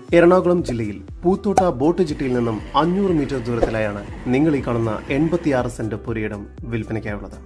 എറണാകുളം ജില്ലയിൽ പൂത്തോട്ട ബോട്ട് ജിട്ടിയിൽ നിന്നും അഞ്ഞൂറ് മീറ്റർ ദൂരത്തിലായാണ് നിങ്ങൾ ഈ കാണുന്ന എൺപത്തിയാറ് സെന്റ് പുരയിടം വിൽപ്പനയ്ക്കായുള്ളത്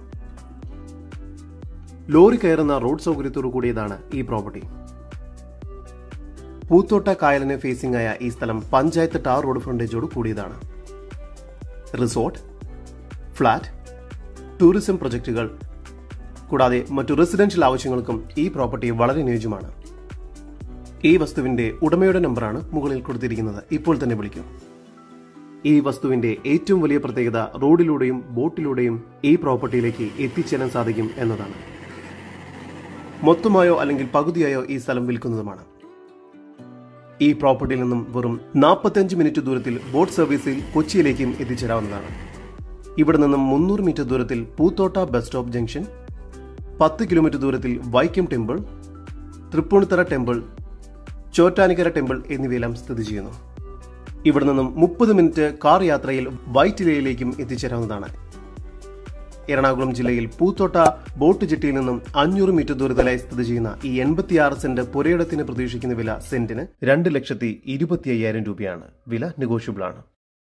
ലോറി കയറുന്ന റോഡ് സൗകര്യത്തോടു കൂടിയതാണ് ഈ പ്രോപ്പർട്ടി പൂത്തോട്ട കായലിന് ഫേസിംഗ് ആയ ഈ സ്ഥലം പഞ്ചായത്ത് ടാർ റോഡ് ഫ്രണ്ടേജോട് കൂടിയതാണ് റിസോർട്ട് ഫ്ളാറ്റ് ടൂറിസം പ്രൊജക്ടുകൾ കൂടാതെ മറ്റു റെസിഡൻഷ്യൽ ആവശ്യങ്ങൾക്കും ഈ പ്രോപ്പർട്ടി വളരെ അനുയോജ്യമാണ് ഈ വസ്തുവിന്റെ ഉടമയുടെ നമ്പറാണ് മുകളിൽ കൊടുത്തിരിക്കുന്നത് ഇപ്പോൾ തന്നെ വിളിക്കൂ ഈ വസ്തുവിന്റെ ഏറ്റവും വലിയ പ്രത്യേകത റോഡിലൂടെയും ബോട്ടിലൂടെയും ഈ പ്രോപ്പർട്ടിയിലേക്ക് എത്തിച്ചേരാൻ സാധിക്കും എന്നതാണ് മൊത്തമായോ അല്ലെങ്കിൽ പകുതിയായോ ഈ സ്ഥലം വിൽക്കുന്നതുമാണ് ഈ പ്രോപ്പർട്ടിയിൽ നിന്നും വെറും 45 മിനിറ്റ് ദൂരത്തിൽ ബോട്ട് സർവീസിൽ കൊച്ചിയിലേക്കും എത്തിച്ചേരാവുന്നതാണ് ഇവിടെ നിന്നും മുന്നൂറ് മീറ്റർ ദൂരത്തിൽ പൂത്തോട്ട ബസ് സ്റ്റോപ്പ് ജംഗ്ഷൻ പത്ത് കിലോമീറ്റർ ദൂരത്തിൽ Vaikom temple Tripunithura temple Chottanikkara temple എന്നിവയെല്ലാം സ്ഥിതി ചെയ്യുന്നു ഇവിടെ നിന്നും മുപ്പത് മിനിറ്റ് കാർ യാത്രയിൽ വൈറ്റിലയിലേക്കും എത്തിച്ചേരാവുന്നതാണ് എറണാകുളം ജില്ലയിൽ പൂത്തോട്ട ബോട്ട് ജെട്ടിയിൽ നിന്നും അഞ്ഞൂറ് മീറ്റർ ദൂരത്തിലായി സ്ഥിതി ചെയ്യുന്ന ഈ എൺപത്തിയാറ് സെന്റ് പുരയിടത്തിന് പ്രതീക്ഷിക്കുന്ന വില സെന്റിന് രണ്ട് ലക്ഷത്തി ഇരുപത്തി അയ്യായിരം രൂപയാണ് വില നെഗോഷ്യബിൾ ആണ്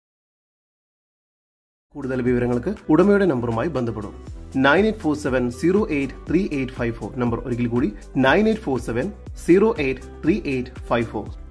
കൂടുതൽ വിവരങ്ങൾക്ക് ഉടമയുടെ നമ്പറുമായി ബന്ധപ്പെടും nine eight four seven zero eight three eight five four number ഒരിക്കൽ കൂടി nine eight four seven zero eight three eight five four